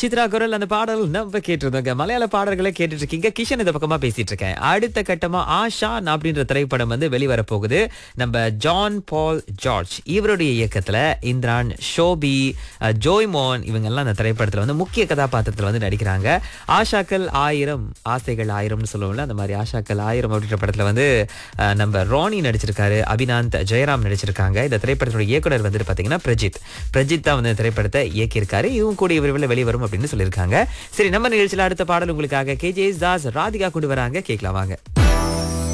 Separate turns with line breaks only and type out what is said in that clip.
சித்ரா குரல் அந்த பாடல் நம்ம கேட்டிருந்தோங்க மலையாள பாடல்களை கேட்டுட்டு இருக்கீங்க கிஷன் இந்த பக்கமா பேசிட்டு இருக்கேன் அடுத்த கட்டமா ஆஷா அப்படின்ற திரைப்படம் வந்து வெளிவர போகுது நம்ம ஜான் பால் ஜார்ஜ் இவருடைய இயக்கத்துல இந்திரான் ஷோபி அஹ், ஜோய்மோன் இவங்க எல்லாம் அந்த திரைப்படத்துல வந்து முக்கிய கதாபாத்திரத்துல வந்து நடிக்கிறாங்க ஆஷாக்கள் ஆயிரம் ஆசைகள் ஆயிரம்னு சொல்லுவோம்ல அந்த மாதிரி ஆஷாக்கள் ஆயிரம் அப்படின்ற படத்துல வந்து அஹ், நம்ம ராணி நடிச்சிருக்காரு அபினாந்த் ஜெயராம் நடிச்சிருக்காங்க இந்த திரைப்படத்தோட இயக்குனர் வந்துட்டு பாத்தீங்கன்னா பிரஜித் பிரஜித் தான் வந்து இந்த திரைப்படத்தை இயக்கியிருக்காரு இவங்க கூடிய விரைவில் வெளிவரும் அப்படின்னு சொல்லியிருக்காங்க சரி நம்ம நிகழ்ச்சியில அடுத்த பாடல் உங்களுக்காக கேஜே தாஸ் ராதிகா கொண்டு வராங்க கேட்கலாம் வாங்க